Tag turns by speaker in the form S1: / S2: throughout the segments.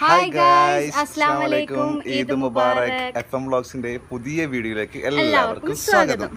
S1: Hi guys
S2: അസ്സലാമു
S1: അസ്സാം
S2: അലൈക്കും
S1: വലൈക്കും
S2: ഈദ് മുബാറക് എഫ് എം വ്ളോഗ്സിന്റെ പുതിയ വീഡിയോയിലേക്ക് എല്ലാവർക്കും
S1: എല്ലാവർക്കും
S2: സ്വാഗതം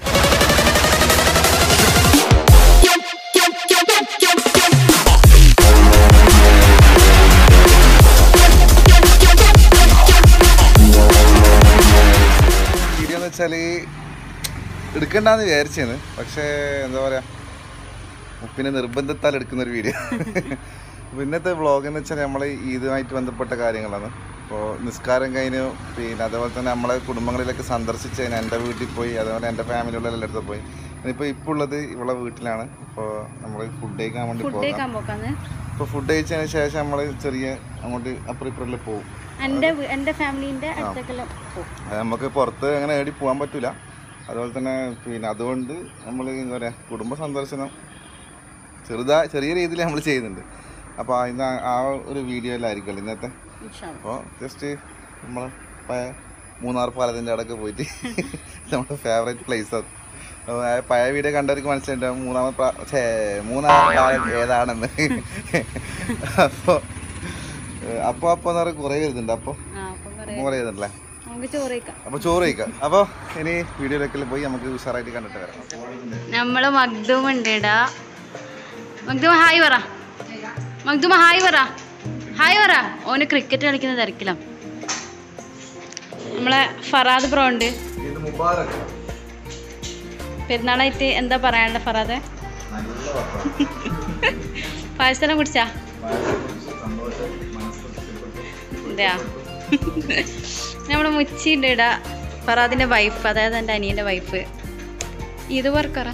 S2: വീഡിയോ എന്ന് വെച്ചാല് എടുക്കണ്ടെന്ന് വിചാരിച്ചേന്ന് പക്ഷേ എന്താ പറയാ ഉപ്പിനെ നിർബന്ധത്താൽ എടുക്കുന്ന ഒരു വീഡിയോ അപ്പോൾ ഇന്നത്തെ വ്ളോഗ് എന്ന് വെച്ചാൽ നമ്മൾ ഇതുമായിട്ട് ബന്ധപ്പെട്ട കാര്യങ്ങളാണ് അപ്പോൾ നിസ്കാരം കഴിഞ്ഞു പിന്നെ അതേപോലെ തന്നെ നമ്മളെ കുടുംബങ്ങളിലൊക്കെ സന്ദർശിച്ച് കഴിഞ്ഞാൽ എൻ്റെ വീട്ടിൽ പോയി അതേപോലെ എൻ്റെ ഫാമിലിയുള്ള എല്ലായിടത്തും പോയി ഇപ്പോൾ ഇപ്പോൾ ഉള്ളത് ഇവളെ വീട്ടിലാണ് അപ്പോൾ നമ്മൾ ഫുഡ് കഴിക്കാൻ വേണ്ടി
S1: ഫുഡ്
S2: പോകാം
S1: കഴിക്കാൻ പോക്കാന്ന്
S2: ഇപ്പോൾ ഫുഡ് കഴിച്ചതിന് ശേഷം നമ്മൾ ചെറിയ അങ്ങോട്ട് അപ്പുറം ഇപ്പുറം പോകും
S1: എന്റെ വീ- എന്റെ ഫാമിലിന്റെ അടുത്തേക്കെല്ലാം പോകും
S2: അത് നമുക്ക് പുറത്ത് അങ്ങനെ ഏടി പോകാൻ പറ്റില്ല അതുപോലെ തന്നെ പിന്നെ അതുകൊണ്ട് നമ്മൾ എന്താ പറയുക കുടുംബ സന്ദർശനം ചെറുതാ ചെറിയ രീതിയിൽ നമ്മൾ ചെയ്യുന്നുണ്ട് അപ്പോൾ ഇന്ന് ആ- ആ ഒരു വീഡിയോയിലായിരിക്കുമല്ലോ ഇന്നത്തെ അപ്പോൾ ജസ്റ്റ് നമ്മൾ പഴയ മൂന്നാർ പാലത്തിൻ്റെ അവിടെയൊക്കെ പോയിട്ട് നമ്മുടെ ഫേവറേറ്റ് പ്ലേസ് അത് അപ്പോൾ ആ പഴയ വീഡിയോ കണ്ടവർക്ക് മനസ്സിലായിട്ടുണ്ടാവും മൂന്നാമത് പ്രാ- ഛേ, മൂന്നാം പാലം ഏതാണെന്ന് അപ്പോൾ അപ്പോൾ അപ്പോൾ എന്ന് പറഞ്ഞാൽ കുറേ വരുന്നുണ്ട് അപ്പോൾ
S1: ആ അപ്പം പറയാം
S2: കുറേ വരുന്നുണ്ടല്ലേ
S1: നമുക്ക് ചോറ് കഴിക്കാം
S2: അപ്പോൾ ചോറ് കഴിക്കാം അപ്പോൾ ഇനി വീഡിയോയിലേക്ക് പോയി നമുക്ക് ഉഷാറായിട്ട് കണ്ടിട്ട് വരാം
S1: നമ്മള് മഗ്ദൂം ഉണ്ട് ഇടാ മഗ്ദൂമ ഹായ് പറ മഗ്ദൂമ ഹായ് പറ ഹായ് പറ ഓന് ക്രിക്കറ്റ് കളിക്കുന്ന തിരക്കിലാണ് നമ്മളെ ഫറാദ് ബ്രോ ഉണ്ട്
S2: ഇത് മുബാറക്
S1: പെരുന്നാളായിട്ട് എന്താ പറയാനുള്ള ഫറാദ്
S2: നല്ല വർത്തമാനം.
S1: പായസെല്ലാം കുടിച്ചാ
S2: സന്തോഷം മനസ്സ്
S1: എന്താ നമ്മുടെ മുച്ചിൻ്റെ ഇട ഫറാദിന്റെ വൈഫ് അതായത് എൻ്റെ അനിയന്റെ വൈഫ് ഇത് വർക്കറ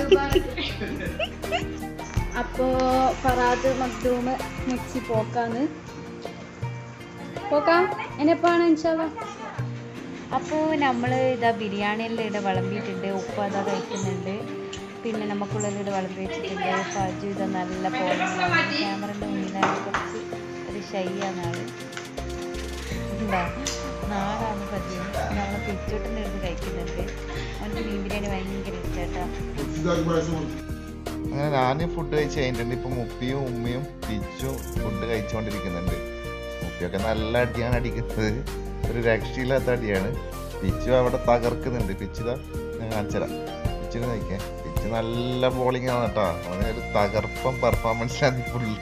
S1: അപ്പോ ഫറാദ് മക്ദൂമ് മുച്ചി പോക്കാന്ന് പോക്കാം എന്നെപ്പാണ് ഇൻഷാല്ല അപ്പോൾ നമ്മൾ ഇതാ ബിരിയാണിയെല്ലാം ഇവിടെ വിളമ്പിയിട്ടുണ്ട് ഉപ്പ് അതാ കഴിക്കുന്നുണ്ട് പിന്നെ നമുക്കുള്ളത് ഇവിടെ വിളമ്പി വെച്ചിട്ടുണ്ട് ഫജു ഇതാ നല്ല പോലെ ക്യാമറൻ്റെ മുന്നിലാണ് കുറച്ച് ഒരു ഷൈയാണ് ആള് എന്താ നാളാണ് ഫജു നമ്മളെ പിച്ചോട്ടിൻ്റെ അടുത്ത് കഴിക്കുന്നുണ്ട് അവൻ്റെ മീൻ ബിരിയാണി ഭയങ്കര ഇഷ്ടമായിട്ടാ
S2: അങ്ങനെ ഞാൻ ഫുഡ് കഴിച്ച് കഴിഞ്ഞിട്ടുണ്ട് ഇപ്പൊ മുപ്പിയും ഉമ്മയും പിച്ചും ഫുഡ് കഴിച്ചുകൊണ്ടിരിക്കുന്നുണ്ട് മുപ്പിയൊക്കെ നല്ല അടിയാണ് അടിക്കുന്നത് ഒരു രക്ഷയില്ലാത്ത അടിയാണ് പിച്ചു അവിടെ തകർക്കുന്നുണ്ട് പിച്ചുതാ ഞാൻ കാണിച്ചുതരാം പിച്ചിന് കഴിക്കാൻ പിച്ചു നല്ല ബോളിംഗ് ആണ് കേട്ടോ അങ്ങനെ ഒരു തകർപ്പൻ പെർഫോമൻസിലാണ് ഫുള്ള്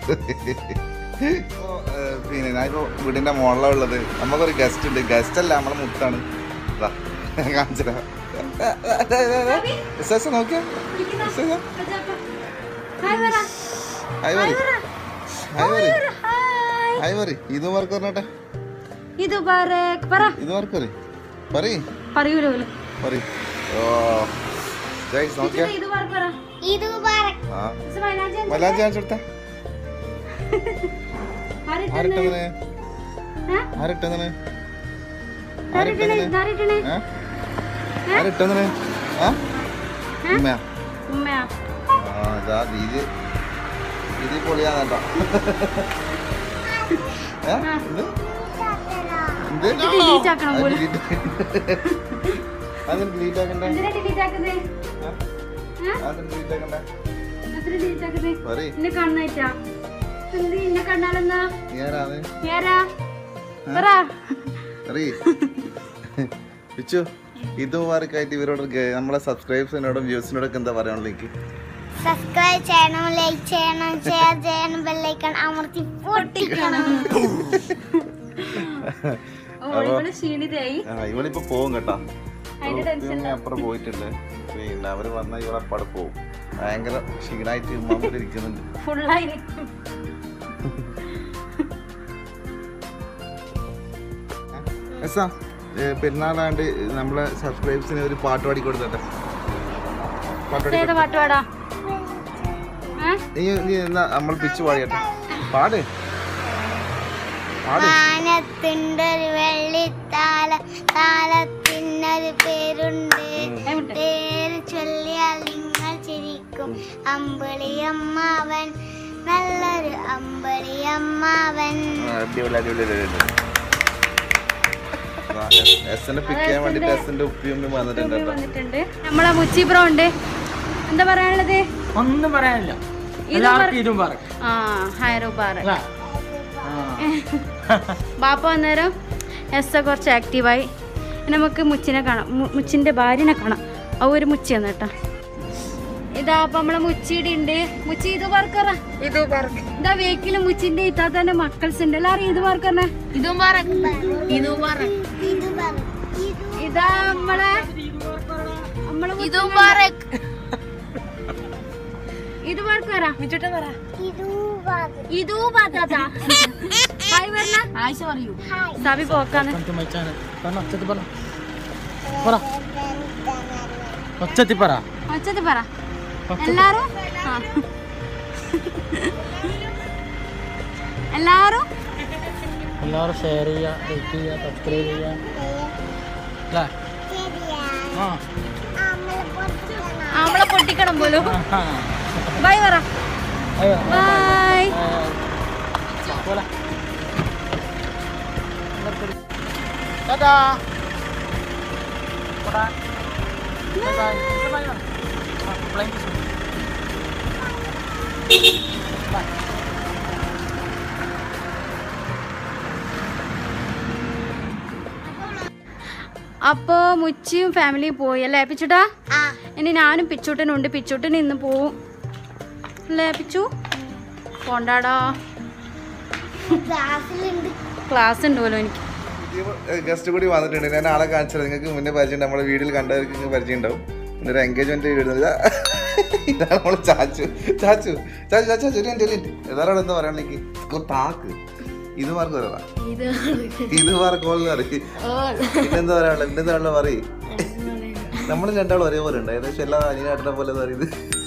S2: പിന്നെ ഞാൻ ഇപ്പോൾ വീടിൻ്റെ മുകളിലാണ് ഉള്ളത് നമുക്കൊരു ഗസ്റ്റ് ഉണ്ട് ഗസ്റ്റ് അല്ല നമ്മളെ മുത്താണ് ഇതാ കാണിച്ചുതരാം നോക്കിയാ ഹായ് പറ ഹായ് പറ ഹായ് പറ ഇത് വർക്ക് പറഞ്ഞട്ടെ
S1: ഇത് പറ
S2: ഇത് വർക്ക് പറ പറയ്
S1: പറയൂലോ
S2: പറയ് ഓ ജയ്സ് നോക്കിയാ
S1: ഇത് പറ
S2: ആ മലാൻ ചാൻസ് കൊടുത്ത ആരിട്ടതിന് ആരിട്ടതിന് ആരിട്ടതിന് ആ ആരിട്ടതിന് ആ ഉമ്മയാ
S1: ഉമ്മയാ
S2: ആ ഇതാ ഇത് ഇത് പൊളിയാന്ന് കേട്ടോ ഏ? എന്ത്? എന്ത്?
S1: delete ആക്കണം
S2: അത്
S1: പോലും.
S2: delete- അതെന്ത് delete ആക്കണ്ടേ?
S1: എന്തിനാ ഡിലീറ്റ് ആക്കുന്നേ
S2: ഏ? അതെന്ത് delete ആക്കണ്ടേ?
S1: എന്തിനാ ഡിലീറ്റ് ആക്കുന്നേ
S2: പറയ്.
S1: എന്നെ കണ്ണായിട്ടാ എന്ത് എന്നെ കണ്ണാലെന്നാ
S2: നീ ആരാണ്?
S1: ഏരാ പറ
S2: പറയ്. പിച്ചു ഇത് മാർക്കായിട്ട് ഇവരോട് ഗ- നമ്മളെ സബ്സ്ക്രൈബേഴ്സിനോടും വ്യൂസിനോടൊക്കെ എന്താ പറയാനുള്ളത് എനിക്ക്
S3: സബ്സ്ക്രൈബ് ചെയ്യണം ലൈക്ക് ചെയ്യണം ഷെയർ ചെയ്യണം ബെല്ലൈക്കൺ അമർത്തി പൊട്ടിക്കണം
S1: ഓളിവിടെ ക്ഷീണിതായി
S2: ആ ഇവളിപ്പോ പോവും കേട്ടോ
S1: അതിന്റെ ടെൻഷൻ
S2: ഇവള് അപ്പുറം പോയിട്ടുണ്ട് പിന്നെ അവര് വന്ന ഇവളപ്പാട് പോവും ഭയങ്കര ക്ഷീണായിട്ട് ഉമ്മാമ്മ ഇരിക്കുന്നുണ്ട്
S1: ഫുള്ളായിരിക്കും
S2: എസാ പെരുന്നാളാണ്ട് നമ്മളെ സബ്സ്ക്രൈബേഴ്സിന് ഒരു പാട്ട് പാടി കൊടുത്തട്ടെ പാട്ട് പാടി
S1: ഏതാ പാട്ട് പാടാ ഏ?
S2: നീ നീ എന്നാ നമ്മൾ പിച്ച് പാടിയട്ടെ പാട് പാട്
S3: വാനത്തിണ്ടൊരു വെള്ളിത്താല താലത്തിനൊരു പേരുണ്ട്
S1: എവിടെ?
S3: പേര് ചൊല്ലിയാൽ നിങ്ങൾ ചിരിക്കും അമ്പിളിയമ്മാവൻ നല്ലൊരു അമ്പിളിയമ്മാവൻ
S2: ആ, അടിപൊളി അടിപൊളി അടിപൊളി എസിനെ പിക്ക് ചെയ്യാൻ വേണ്ടിട്ട് എസിന്റെ ഉപ്പിയും ഉമ്മയും വന്നിട്ടുണ്ട് കേട്ടോ
S1: വന്നിട്ടുണ്ട് നമ്മളെ മുച്ചി ബ്രോ ഉണ്ട് എന്താ പറയാനുള്ളത്
S4: ഒന്നും പറയാനില്ല
S1: ഇതും
S4: എല്ലാവർക്കും ഇതും പറ
S1: ആ ഹൈറോ ബാർ
S4: അല്ലേ? ആ.
S1: ബാപ്പ അന്നേരം എസ് കുറച്ച് ആക്റ്റീവായി നമുക്ക് മുച്ചിനെ കാണാം മു- മുച്ചിൻ്റെ ഭാര്യനെ കാണാം ആ ഒരു മുച്ചി എന്ന് കേട്ടോ ഇതാ അപ്പൊ നമ്മളെ മുച്ചിയുടെ ഉണ്ട് മുച്ചി ഇത് പറക്കറ
S4: ഇത് പറക്ക്
S1: ഇതാ വേക്കില് മുച്ചിന്റെ ഇത്താത്തന്റെ മക്കൾസ് ഉണ്ട് എല്ലാരും ഇത് പറക്കറ
S4: ഇതും പറക്ക് ഇതും പറക്ക്
S3: ഇത് പറ ഇത്
S1: ഇതാ നമ്മളെ നമ്മളെ
S4: ഇതും പറക്ക്
S1: ഇത് പറക്കറ
S4: മിച്ചുട്ട പറ
S3: ഇത് പറ
S1: ഇതൂ പാത്താത്ത ഹായ് പറഞ്ഞ
S4: ആയിഷ പറയൂ
S1: സബി പോക്കാണ്
S5: ഒച്ചത്തി പറ
S1: ഒച്ചത് പറ എല്ലാരും ആ. എല്ലാരും
S5: എല്ലാവരും ഷെയർ ചെയ്യുക ലൈക്ക് ചെയ്യുക സബ്സ്ക്രൈബ് ചെയ്യുക അല്ലേ
S3: ശരിയാ
S5: ആ
S3: അമ്മളെ പൊട്ടിക്കണം
S1: നമ്മളെ പൊട്ടിക്കണം പോലും ബൈ പറ
S5: അയ്യോ
S1: ബൈ
S5: പോലെ ടാറ്റാ പോടാ bye bye bye bye flying kiss
S1: അപ്പോ മുച്ചിയും ഫാമിലിയും പോയി അല്ലേ പിച്ചുട്ടാ
S3: ആ
S1: ഇനി ഞാനും പിച്ചൂട്ടനും ഉണ്ട് പിച്ചൂട്ടൻ ഇന്ന് പോവും അല്ലേ പിച്ചു പോണ്ടാടാ
S3: ക്ലാസ്സിലുണ്ട്
S1: ക്ലാസ് ഉണ്ട് പോലും എനിക്ക്
S2: ഗസ്റ്റ് കൂടി വന്നിട്ടുണ്ട് ഞാൻ ആളെ കാണിച്ചത് നിങ്ങൾക്ക് മുന്നേ പരിചയം നമ്മുടെ വീഡിയോയിൽ കണ്ടവർക്ക് നിങ്ങൾക്ക് പരിചയം ഉണ്ടാവും എന്നൊരു എൻഗേജ്മെന്റ് വീടുന്നത് ഇതാണ് നമ്മള് ചാച്ചു ചാച്ചു ചാച്ചു ചാച്ചു ചാച്ചു ഒരു മിനിറ്റ് ഒരു മിനിറ്റ് ഏതായാലും എന്താ പറയാനിലേക്ക് താക്ക് ഇത് മാർക്ക് പറയാ ഇത് മാർക്ക് ഓൾ പറയും പിന്നെന്താ പറയാനുള്ള പിന്നെന്താ പറയാനുള്ള പറയും നമ്മൾ രണ്ടാളും ഒരേപോലെ ഉണ്ട് ഏകദേശം എല്ലാ അനിയനാട്ടിനെ പോലെ പറയുന്നത്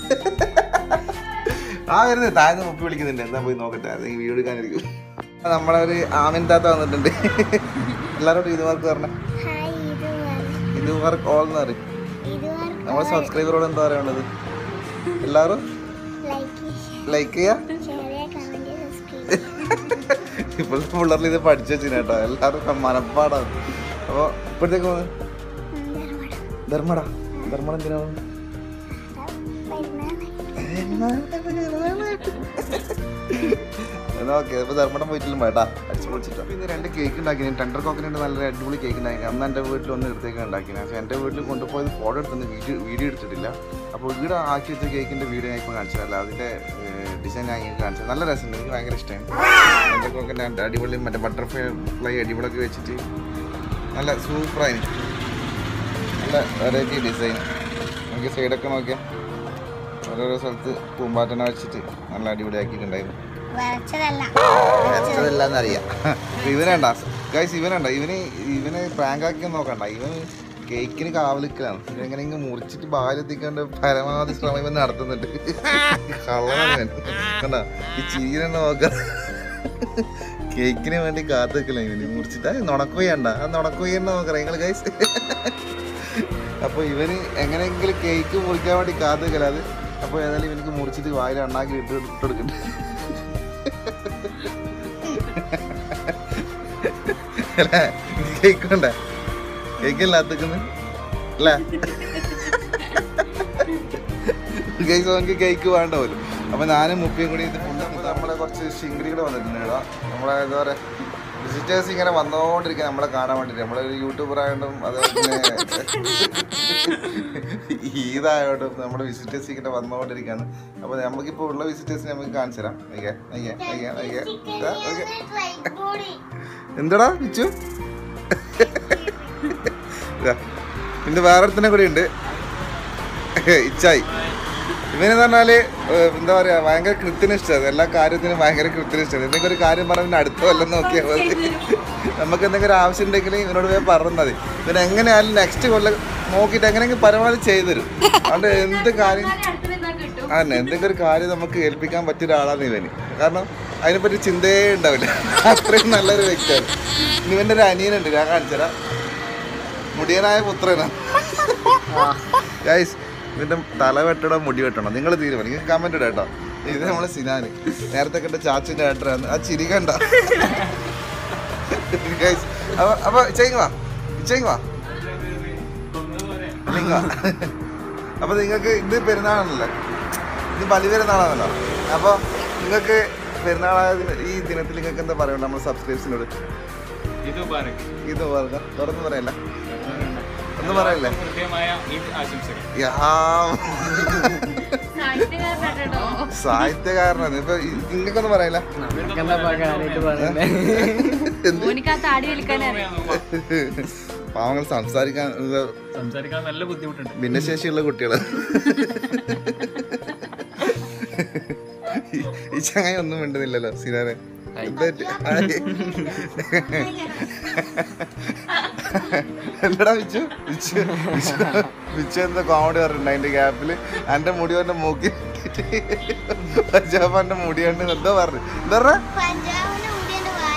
S2: ആ വരുന്നത് താഴ്ന്ന് മുപ്പി വിളിക്കുന്നുണ്ട് എന്താ പോയി നോക്കട്ടെ അത് ഈ വീഡിയോ എടുക്കാനിരിക്കും നമ്മളെ ഒരു ആമിൻ താത്ത വന്നിട്ടുണ്ട് എല്ലാവരോടും ഇത് മാർക്ക് പറഞ്ഞ
S3: ഹായ് ഇത് പറ
S2: ഇത് മാർക്ക് ഓൾ എന്ന് പറയും
S3: ഇത് പറ
S2: നമ്മളെ സബ്സ്ക്രൈബറോട് എന്താ പറയാനുള്ളത് എല്ലാവരും
S3: ലൈക്ക്
S2: ലൈക്ക് ചെയ്യാ
S3: ഷെയർ കമന്റ് സബ്സ്ക്രൈബ്
S2: ഇപ്പോഴത്തെ പിള്ളേരിൽ ഇത് പഠിച്ചു വെച്ചിന് കേട്ടോ എല്ലാവരും മനപ്പാടാണ് അപ്പോൾ ഇപ്പോഴത്തേക്ക് പോകുന്നത് ധർമ്മട ധർമ്മട എന്തിനാ പോകുന്നത് എന്നാ ഓക്കെ അപ്പോൾ ധർമ്മടം പോയിട്ടില്ല വേട്ടാ അടിച്ചു പൊളിച്ചിട്ടോ പിന്നെ രണ്ട് കേക്ക് ഉണ്ടാക്കി ടെൻഡർ കോക്കനട്ട് നല്ല അടിപൊളി കേക്ക് ഉണ്ടാക്കി അന്ന് എൻ്റെ വീട്ടിൽ ഒന്ന് എടുത്തേക്ക് ഉണ്ടാക്കി പക്ഷേ എൻ്റെ വീട്ടിൽ കൊണ്ടുപോയത് ഫോട്ടോ എടുത്തൊന്ന് വീഡിയോ വീഡിയോ എടുത്തിട്ടില്ല അപ്പോൾ ഇവിടെ ആക്കി വെച്ച കേക്കിൻ്റെ വീഡിയോ ഞാൻ ഇപ്പോൾ കാണിച്ചതല്ല അതിൻ്റെ ഡിസൈൻ ഞാൻ ഇങ്ങനെ കാണിച്ചത് നല്ല രസമുണ്ട് എനിക്ക് ഭയങ്കര ഇഷ്ടമായി ടെൻഡർ കോക്കൻ്റെ അടിപൊളി മറ്റേ ബട്ടർഫ്ലൈ ഫ്ലൈ അടിപൊളിയൊക്കെ വെച്ചിട്ട് നല്ല സൂപ്പറായി നല്ല വെറൈറ്റി ഡിസൈൻ നമുക്ക് സൈഡൊക്കെ നോക്കിയാൽ ഓരോരോ സ്ഥലത്ത് പൂമ്പാറ്റനെ വെച്ചിട്ട് നല്ല അടിപൊളിയാക്കിയിട്ടുണ്ടായിരുന്നു
S3: വരച്ചതല്ല
S2: വെച്ചതല്ലാന്ന് അറിയാം ഇവനണ്ട ഗൈസ് ഇവനണ്ട ഇവന് ഇവന് പ്രാങ്ക് ആക്കി നോക്കണ്ട ഇവന് കേക്കിന് കാവലിക്കലാണ് ഇവനെങ്ങനെയെങ്കിലും മുറിച്ചിട്ട് ബാലെത്തിക്കാണ്ട് പരമാവധി ശ്രമം ഇവൻ നടത്തുന്നുണ്ട് കള്ളനാണ് ഇവൻ കണ്ട ഈ ചീരനെ നോക്ക കേക്കിന് വേണ്ടി കാത്തു വെക്കല ഇവന് മുറിച്ചിട്ട് നുണക്കൊയ്യണ്ട ആ നുണക്കൊയ്യണ്ട നോക്കറ നിങ്ങൾ ഗൈസ് അപ്പൊ ഇവന് എങ്ങനെയെങ്കിലും കേക്ക് മുറിക്കാൻ വേണ്ടി കാത്തു വെക്കല അത് അപ്പൊ ഏതായാലും ഇവനിക്ക് മുറിച്ചിട്ട് വായിൽ അണ്ണാക്കി ഇട്ട് ഇട്ടെടുക്കണ്ട അല്ലേ കേക്ക് വേണ്ട കേക്ക് ഇല്ലാത്തക്കുന്നു അല്ലേ ഗൈസ് നമുക്ക് കേക്ക് വേണ്ട പോലും അപ്പൊ ഞാനും മുപ്പിയും കൂടി ഇത് ഫുഡ് നമ്മളെ കുറച്ച് ശിങ്കിടി കൂടെ വന്നിട്ടുണ്ട് ഇവിടെ നമ്മളെ എന്താ പറയാ വിസിറ്റേഴ്സ് ഇങ്ങനെ വന്നോണ്ടിരിക്കുക നമ്മളെ കാണാൻ വേണ്ടിട്ട് നമ്മളൊരു യൂട്യൂബർ ആയതുകൊണ്ടും അതുപോലെ തന്നെ ഈദായതുകൊണ്ടും നമ്മുടെ വിസിറ്റേഴ്സ് ഇങ്ങനെ വന്നുകൊണ്ടിരിക്കുകയാണ് അപ്പോൾ നമുക്കിപ്പോൾ ഉള്ള വിസിറ്റേഴ്സിനെ നമുക്ക് കാണിച്ചു തരാം അയ്യേ അയ്യേ അയ്യേ അയ്യേ ഓക്കെ എന്താടാ പിച്ചു ഇതാ. പിന്നെ വേറെ ഒരുത്തനെ കൂടി ഉണ്ട് ഇച്ചായി ഇവനെന്ന് പറഞ്ഞാല് ഏഹ്, എന്താ പറയാ ഭയങ്കര കൃത്യനിഷ്ഠ എല്ലാ കാര്യത്തിനും ഭയങ്കര കൃത്യനിഷ്ഠ എന്തെങ്കിലും ഒരു കാര്യം പറഞ്ഞാൽ പിന്നെ അടുത്ത കൊല്ലം നോക്കിയാൽ മതി നമുക്ക് എന്തെങ്കിലും ഒരു ആവശ്യം ഉണ്ടെങ്കിൽ ഇവനോട് പോയി പറഞ്ഞാൽ മതി ഇവൻ എങ്ങനെയായാലും നെക്സ്റ്റ് കൊല്ലം നോക്കിയിട്ട് എങ്ങനെയെങ്കിലും പരമാവധി ചെയ്തുതരും അതുകൊണ്ട് എന്ത് കാര്യം അതന്നെ എന്തെങ്കിലും ഒരു കാര്യം നമുക്ക് ഏൽപ്പിക്കാൻ പറ്റിയ ഒരാളാണ് ഇവന് കാരണം അതിനെപ്പറ്റി ചിന്തയേ ഉണ്ടാവില്ല അത്രയും നല്ലൊരു വ്യക്തിയാണ് ഇനി ഇവൻ്റെ ഒരു അനിയനുണ്ട് ഞാൻ കാണിച്ചതാ മുടിയനായ പുത്രനാണ് ഗൈസ് ഇവൻ്റെ തല വെട്ടണോ മുടി വെട്ടണോ നിങ്ങൾ തീരുമാനം നിങ്ങൾ കമൻറ്റ് ഇടാം കേട്ടോ ഇത് നമ്മളെ സിനാന് നേരത്തെ കണ്ട ചാച്ചിൻ്റെ ഏട്ടനാണ് ആ ചിരി കണ്ട ഗൈസ് അപ്പൊ അപ്പൊ ചെയ്യും വാ ചെയ്യും വാ നിങ്ങൾ അപ്പോൾ നിങ്ങൾക്ക് ഇത് പെരുന്നാളാണല്ലോ ഇത് ബലി പെരുന്നാളാണല്ലോ അപ്പോൾ നിങ്ങൾക്ക് പെരുന്നാളായ ദിന- ഈ ദിനത്തിൽ നിങ്ങൾക്ക് എന്താ പറയുക നമ്മുടെ സബ്സ്ക്രൈബ്സിനോട്
S6: ഇത് മുബാറക്
S2: ഇത് പറയുക തുറന്ന് പറയല്ല ഒന്നും പറയല്ലേ
S6: ഹൃദയമായ ഈദ് ആശംസകൾ
S2: യാ
S1: സാഹിത്യകാരനാട്ടോ
S2: സാഹിത്യകാരനാണ് ഇപ്പൊ നിങ്ങൾക്കൊന്നും പറയല്ല
S5: എന്താ കാര്യമായിട്ട് പറയുന്നത്
S1: മോനിക്ക് ആ താടി വലിക്കാനറിയാം
S2: പാവങ്ങൾ സംസാരിക്കാൻ ഇത്
S6: സംസാരിക്കാൻ നല്ല ബുദ്ധിമുട്ടുണ്ട്
S2: ഭിന്നശേഷിയുള്ള കുട്ടികള് ഈ- ഈ ചങ്ങായി ഒന്നും മിണ്ടുന്നില്ലല്ലോ സിനാനെ എന്താ- ആയി. എല്ലടാ വിച്ചു വിച്ചു വിച്ചു വിച്ചു എന്താ കോമഡി പറഞ്ഞിട്ടുണ്ട് അതിന്റെ ഗ്യാപ്പില് എന്റെ മുടി അവന്റെ മൂക്കി പഞ്ചാബ് എന്റെ മുടിയുണ്ട് എന്താ പറഞ്ഞു എന്താ പറഞ്ഞ
S3: പഞ്ചാബിന് മുടിയുടെ വായ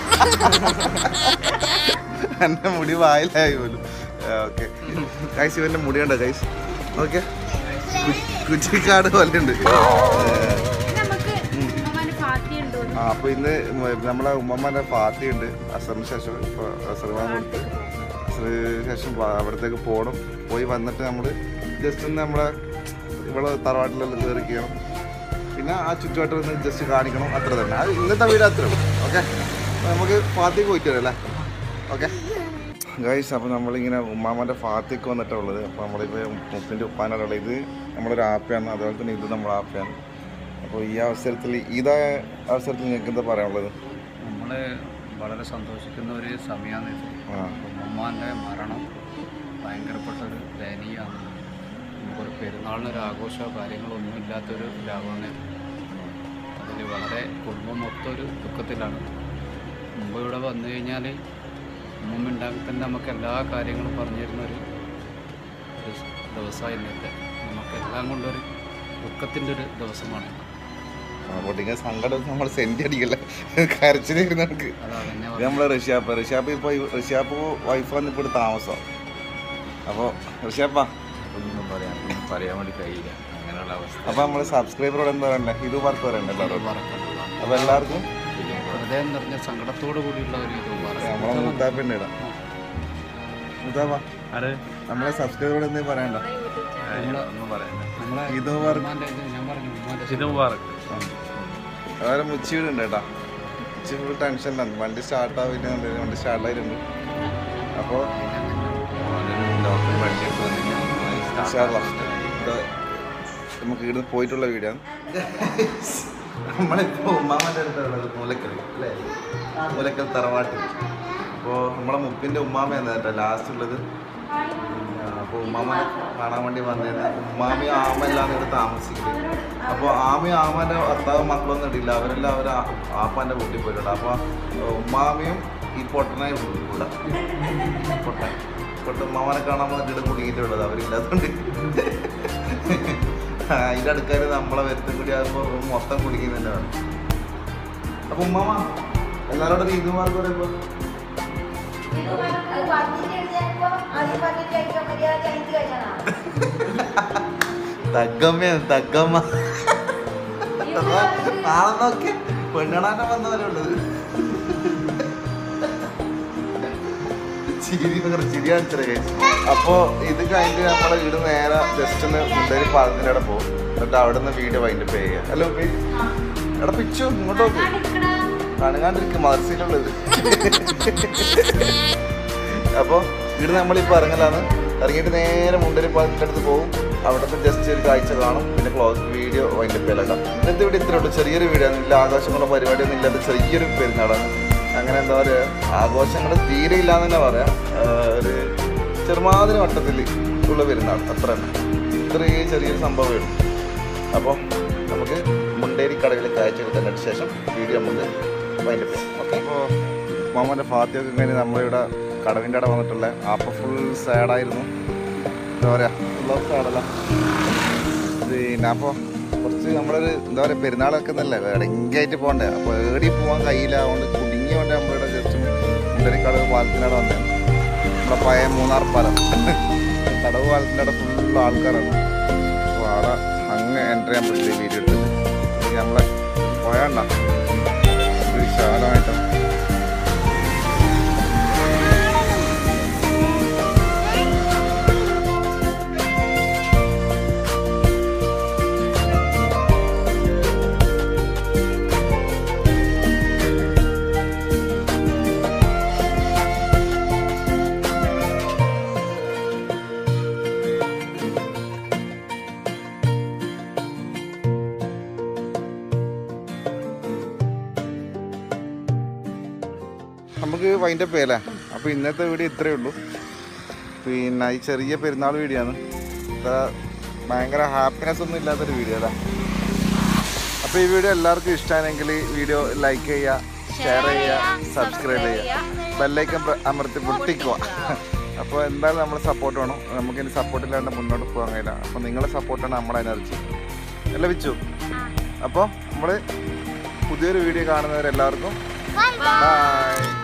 S2: എന്റെ മുടി വായിലായി പോലും ഓക്കെ കൈസ് ഇവന്റെ മുടിയുണ്ടോ കൈസ് ഓക്കെ കുറ്റിക്കാട് പോലെ ഉണ്ട്
S1: നമുക്ക് ഉമ്മമാന്റെ പാർട്ടി ഉണ്ടോ
S2: ആ അപ്പൊ ഇന്ന് മ- നമ്മളെ ഉമ്മമാരുടെ പാർട്ടി ഉണ്ട് അസറിന് ശേഷം ഇപ്പൊ അസർവാൻ കൊടുത്ത് അസറിന് ശേഷം വ- അവിടത്തേക്ക് പോകണം പോയി വന്നിട്ട് നമ്മൾ ജസ്റ്റ് ഒന്ന് നമ്മളെ ഇവിടെ തറവാട്ടിലെല്ലാം കയറി ചെയ്യണം പിന്നെ ആ ചുറ്റുവട്ടം ഒന്ന് ജസ്റ്റ് കാണിക്കണം അത്ര തന്നെ അത് ഇന്നത്തെ വീട് അത്ര ഓക്കെ നമുക്ക് പാർട്ടിക്ക് പോയിട്ട് വരാം അല്ലേ ഓക്കെ ഗൈസ് അപ്പോൾ നമ്മളിങ്ങനെ ഉമ്മാമ്മൻ്റെ ഫാത്തിക്ക് വന്നിട്ടാണ് ഉള്ളത് അപ്പോൾ നമ്മളിപ്പോൾ മുപ്പിൻ്റെ ഉപ്പാനുള്ള ഇത് നമ്മളൊരു ആപ്പയാണ് അതുപോലെ തന്നെ ഇത് നമ്മുടെ ആപ്പയാണ് അപ്പോൾ ഈ അവസരത്തിൽ ഇതായ അവസരത്തിൽ നിങ്ങൾക്ക് എന്താ പറയാനുള്ളത്
S7: നമ്മൾ വളരെ സന്തോഷിക്കുന്ന ഒരു സമയമാണ് ഇത്
S2: ആ
S7: ഉമ്മാൻ്റെ മരണം ഭയങ്കരപ്പെട്ട ഒരു ദയനീയമാണ് നമുക്കൊരു പെരുന്നാളിനൊരു ആഘോഷമോ കാര്യങ്ങളോ ഒന്നും ഇല്ലാത്തൊരു ലാഭമാണ് അതിൽ വളരെ കുടുംബം മൊത്തം ഒരു ദുഃഖത്തിലാണ് മുമ്പ് ഇവിടെ വന്നു കഴിഞ്ഞാൽ ഉമ്മ ഉണ്ടാക്കി തന്നെ നമുക്ക് എല്ലാ കാര്യങ്ങളും പറഞ്ഞു തരുന്ന ഒരു ഒരു ദിവസമായി ഇന്നത്തെ നമുക്കെല്ലാം കൊണ്ടൊരു ദുഃഖത്തിൻ്റെ ഒരു ദിവസമാണ്
S2: അപ്പോൾ നിങ്ങൾ സങ്കടം നമ്മൾ സെൻറ്റ് അടിക്കല്ല കരച്ചിലിരുന്ന് നമുക്ക്
S7: അത് അതന്നെ
S2: ഇത് നമ്മളെ റഷ്യാപ്പ് റഷ്യാപ്പ് ഇപ്പോൾ റഷ്യാപ്പ് വൈഫ് വന്നിപ്പോൾ ഇവിടെ താമസം അപ്പോൾ റഷ്യാപ്പ
S7: ഒന്നും പറയാൻ ഒന്നും പറയാൻ വേണ്ടി കഴിയില്ല അങ്ങനെയുള്ള അവസ്ഥ
S2: അപ്പോൾ നമ്മൾ സബ്സ്ക്രൈബറോട് എന്താ പറയണ്ടേ ഇത് വർക്ക് പറയണ്ടേ എല്ലാവരോടും
S7: മറക്കണ്ട
S2: അപ്പോൾ എല്ലാവർക്കും
S7: ഹൃദയം നിറഞ്ഞ സങ്കടത്തോടു കൂടിയുള്ള ഒരു ഇത്
S2: നമ്മളെ മുത്താപ്പിൻ്റെ ഇടാം മുത്താപ്പ
S6: ആര്
S2: നമ്മളെ സബ്സ്ക്രൈബറോട് എന്തെങ്കിലും പറയണ്ട
S7: ഒന്നും പറയണ്ട നമ്മളെ
S2: ഇത് വർക്ക്
S7: ഉമ്മാന്റെ ഇത് ഞാൻ പറഞ്ഞു ഉമ്മാന്റെ
S6: ഇത് മുബാറക്
S2: അതുപോലെ മുച്ചി വീടുണ്ട് കേട്ടാ മുച്ചി ഫുൾ ടെൻഷനിലാണ് വണ്ടി സ്റ്റാർട്ട് ആവില്ല വണ്ടി സ്റ്റാർട്ട് ആയിട്ടുണ്ട് അപ്പോൾ നമുക്ക് ഇവിടുന്ന് പോയിട്ടുള്ള വീഡിയോ നമ്മളിപ്പോൾ ഉമ്മാമൻ്റെ അടുത്തുള്ളത് മൂലക്കൽ അല്ലേ മൂലക്കൽ തറവാട്ട് അപ്പോൾ നമ്മളെ മുപ്പിൻ്റെ ഉമ്മാമ എന്നാ കേട്ടോ ലാസ്റ്റ് ഉള്ളത് അപ്പോൾ ഉമ്മാമനെ കാണാൻ വേണ്ടി വന്നതിന് ഉമ്മാമയും ആമയെല്ലാം ഇവിടെ താമസിക്കുന്നത് അപ്പോൾ ആമയും ആമാൻ്റെ ഭർത്താവ് മക്കളൊന്നും ഇടില്ല അവരെല്ലാം അവർ ആപ്പാൻ്റെ വീട്ടിൽ പോയിട്ടുണ്ട് അപ്പോൾ ഉമ്മാമയും ഈ പൊട്ടനായി കൂടെ പൊട്ടൻ പൊട്ടൻ ഉമ്മാമനെ കാണാൻ വന്നിട്ട് കുടുങ്ങിയിട്ടുള്ളത് അവരില്ലാത്തതുകൊണ്ട് അതിൻ്റെ അടുക്കാർ നമ്മളെ വരുത്തും കൂടി ആകുമ്പോൾ മൊത്തം കുടുങ്ങി തന്നെയാണ് അപ്പോൾ ഉമ്മാമ എല്ലാവരോടും ഈദുമാർക്ക് പറയുമ്പോൾ തగ్గമ്മയാണ് തగ్గമ്മ നാളെ നോക്കി പെണ്ണാട്ടം വന്നവരുള്ളത് ചിരി നിങ്ങളുടെ ചിരി കാണിച്ചത് അപ്പോൾ ഇത് കഴിഞ്ഞ് നമ്മൾ വീട് നേരെ ജസ്റ്റ് ഒന്ന് മുണ്ടേരി പാലത്തിൻ്റെ അവിടെ പോകും എന്നിട്ട് അവിടെ നിന്ന് വീഡിയോ വൈൻഡപ്പ് ചെയ്യുക ഹലോ എടാ പിച്ചു ഇങ്ങോട്ട് നോക്ക് കണങ്ങാണ്ടിരിക്കും മദർസയിലുള്ളത് അപ്പോൾ ഇവിടെ നമ്മളിപ്പോൾ ഇറങ്ങലാണ് ഇറങ്ങിയിട്ട് നേരെ മുണ്ടേരി പാലത്തിൻ്റെ അടുത്ത് പോകും അവിടുത്തെ ജസ്റ്റ് ഒരു കാഴ്ച കാണും പിന്നെ ക്ലോസ് വീഡിയോ വൈൻഡപ്പ് ചെയ്യലാക്കാം ഇന്നത്തെ വീഡിയോ ഇത്രേ ഉള്ളൂ ചെറിയൊരു വീഡിയോ ആണ് ഇല്ല ആകാശങ്ങളുടെ പരിപാടിയൊന്നും ഇല്ലാത്ത ചെറിയൊരു പെരുന്നാളാണ് അങ്ങനെ എന്താ പറയുക ആഘോഷങ്ങൾ തീരെ ഇല്ല എന്ന് തന്നെ പറയാം ആഹ് ഒരു ചെറുമാതിരി വട്ടത്തിൽ ഉള്ള പെരുന്നാൾ അത്ര തന്നെ ഇത്രയും ചെറിയൊരു സംഭവമേ ഉള്ളൂ അപ്പോൾ നമുക്ക് മുണ്ടേരി കടകളിൽ കാഴ്ചകൾ കണ്ടിട്ട് ശേഷം വീഡിയോ നമുക്ക് വൈൻഡപ്പ് ചെയ്യാം ഓക്കെ അപ്പോൾ മാമൻ്റെ ഫാത്തിയൊക്കെ കഴിഞ്ഞ് നമ്മളിവിടെ കടവിൻ്റെ അവിടെ വന്നിട്ടുള്ള ആപ്പ ഫുൾ സാഡായിരുന്നു എന്താ പറയുക ഫുൾ ഓഫ് സാഡല്ല പിന്നെ അപ്പോൾ കുറച്ച് നമ്മളൊരു എന്താ പറയുക പെരുന്നാളൊക്കെ നല്ല ഇടയ്ക്കായിട്ട് പോകണ്ടേ അപ്പോൾ ഏടി പോകാൻ കഴിയില്ല അതുകൊണ്ട് കുടുങ്ങി കൊണ്ട് നമ്മളിവിടെ ജസ്റ്റ് മുണ്ടരിക്കടവ് പാലത്തിനവിടെ വന്നേ നമ്മുടെ പഴയ മൂന്നാർ പാലം കടവ് പാലത്തിൻ്റെ അവിടെ ഫുൾ ആൾക്കാരാണ് അപ്പോൾ അവിടെ അങ്ങ് എൻ്റർ ചെയ്യാൻ പറ്റില്ല വീഡിയോ എടുത്തിട്ട് നമ്മളെ പോയണ്ട വിശാലമായിട്ടാണ് നമുക്ക് വൈൻഡപ്പ് ചെയ്യല്ലേ അപ്പോൾ ഇന്നത്തെ വീഡിയോ ഇത്രയേ ഉള്ളൂ പിന്നെ ഈ ചെറിയ പെരുന്നാൾ വീഡിയോ ആണ് ഇത്ര ഭയങ്കര ഹാപ്പിനെസ് ഒന്നും ഇല്ലാത്തൊരു വീഡിയോ അല്ലേ അപ്പോൾ ഈ വീഡിയോ എല്ലാവർക്കും ഇഷ്ടമാണെങ്കിൽ വീഡിയോ ലൈക്ക് ചെയ്യുക ഷെയർ ചെയ്യുക സബ്സ്ക്രൈബ് ചെയ്യുക ബെല്ലൈക്കൻ അമർത്തി പൊട്ടിക്കുക അപ്പോൾ എന്തായാലും നമ്മൾ സപ്പോർട്ട് വേണം നമുക്ക് ഇനി സപ്പോർട്ട് ഇല്ലാണ്ട് മുന്നോട്ട് പോകാൻ കഴിയില്ല അപ്പോൾ നിങ്ങളെ സപ്പോർട്ടാണ് നമ്മുടെ എനർജി അല്ല വിച്ചു അപ്പോൾ നമ്മൾ പുതിയൊരു വീഡിയോ കാണുന്നവരെല്ലാവർക്കും
S3: ബൈ
S2: ബൈ